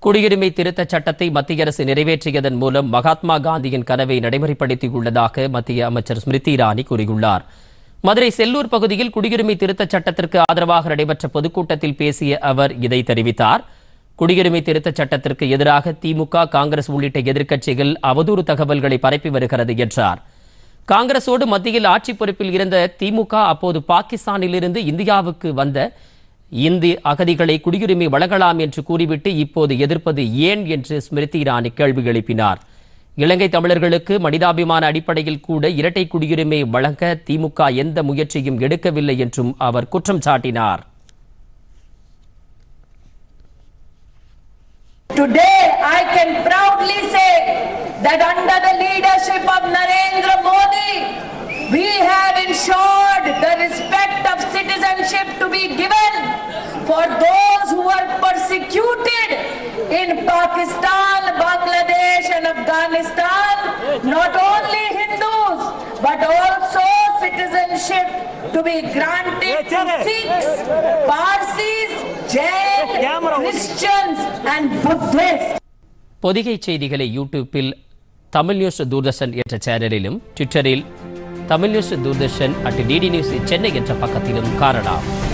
குடியுரிமை திருத்தச் சட்டத்தை மத்திய அரசு நிறைவேற்றியதன் மூலம் மகாத்மா காந்தியின் கனவை நடைமுறைப்படுத்தியுள்ளதாக மத்திய அமைச்சர் ஸ்மிருதி இரானி கூறியுள்ளார் மதுரை செல்லூர் பகுதியில் குடியுரிமை திருத்தச் சட்டத்திற்கு ஆதரவாக நடைபெற்ற பொதுக்கூட்டத்தில் பேசிய அவர் இதை தெரிவித்தார் குடியுரிமை திருத்தச் சட்டத்திற்கு எதிராக திமுக காங்கிரஸ் உள்ளிட்ட எதிர்க்கட்சிகள் அவதூறு தகவல்களை பரப்பி வருகிறது என்றார் காங்கிரசோடு மத்தியில் ஆட்சி பொறுப்பில் இருந்த திமுக அப்போது பாகிஸ்தானிலிருந்து இந்தியாவுக்கு வந்த இந்தி அகதிகளை குடியுரிமை வழங்கலாம் என்று கூறிவிட்டு இப்போது எதிர்ப்பது ஏன் என்று ஸ்மிருதி இரானி கேள்வி எழுப்பினார் இலங்கை தமிழர்களுக்கு மனிதாபிமான அடிப்படையில் கூட இரட்டை குடியுரிமை வழங்க திமுக எந்த முயற்சியும் எடுக்கவில்லை என்றும் அவர் குற்றம் சாட்டினார் Today, I can proudly say that under the leadership of Narendra Modi, we have ensured the respect of citizenship to be given for those who were persecuted in Pakistan, Bangladesh, and Afghanistan. Not only Hindus, but also citizenship to be granted to Sikhs, Parsis, Jain, Christians, and Buddhists. Pothigai செய்திகளை யூடியூப்பில் Tamil news Doordarshan என்ற சேனலிலும் ட்விட்டரில் Tamil news Doordarshan at DD news Chennai என்ற பக்கத்திலும் காணலாம்